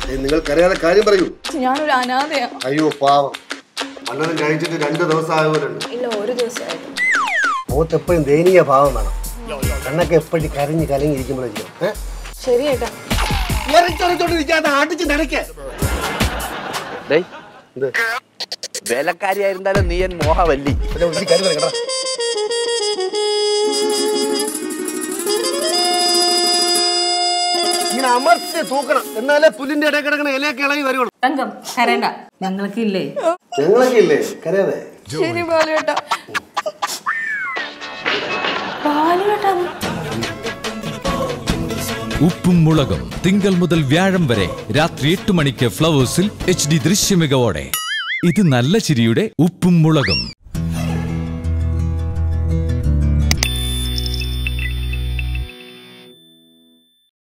നിങ്ങൾക്കറിയാതെ കാര്യം പറയൂ ഞാനൊരു അനാഥയാ അയ്യോ പാവം വല്ലതും കഴിച്ചിട്ട് രണ്ട് ദിവസം ആയവരുണ്ട് ഇല്ല ഒരു ദിവസമായിട്ട് മുഖത്ത് എപ്പോഴും ദയനീയ ഭാവം വേണം കണ്ണൊക്കെ എപ്പോഴും കരഞ്ഞ് കലങ്ങിയിരിക്കുമ്പോഴേക്കും ഏഹ് ശരി ഏട്ടാ ഇറച്ചൊറിച്ചോണ്ടിരിക്കാതെ അടിച്ച് നടക്കേ ഡേയ് വേലക്കാരിയായിരുന്നാലും നീ എൻ മോഹവല്ലി കാര്യം പറ കേട്ടോ ഇങ്ങനെ അമർത്തി തൂക്കണം എന്നാലേ പുല്ലിന്റെ ഇടയിൽ കിടക്കണ ഇലയൊക്കെ ഇളകി വരുള്ളൂ തങ്കം കരണ്ട ഞങ്ങൾക്ക് ഇല്ലേ ഞങ്ങളൊക്കെ ഇല്ലേ കരയാതെ ശരി ബാലുവേട്ടാ ബാലുവേട്ടാ ഉപ്പും മുളകും തിങ്കൾ മുതൽ വ്യാഴം വരെ രാത്രി എട്ട് മണിക്ക് ഫ്ലവേഴ്സിൽ എച്ച് ഡി ദൃശ്യമികവോടെ ഇത് നല്ല ചിരിയുടെ ഉപ്പും മുളകും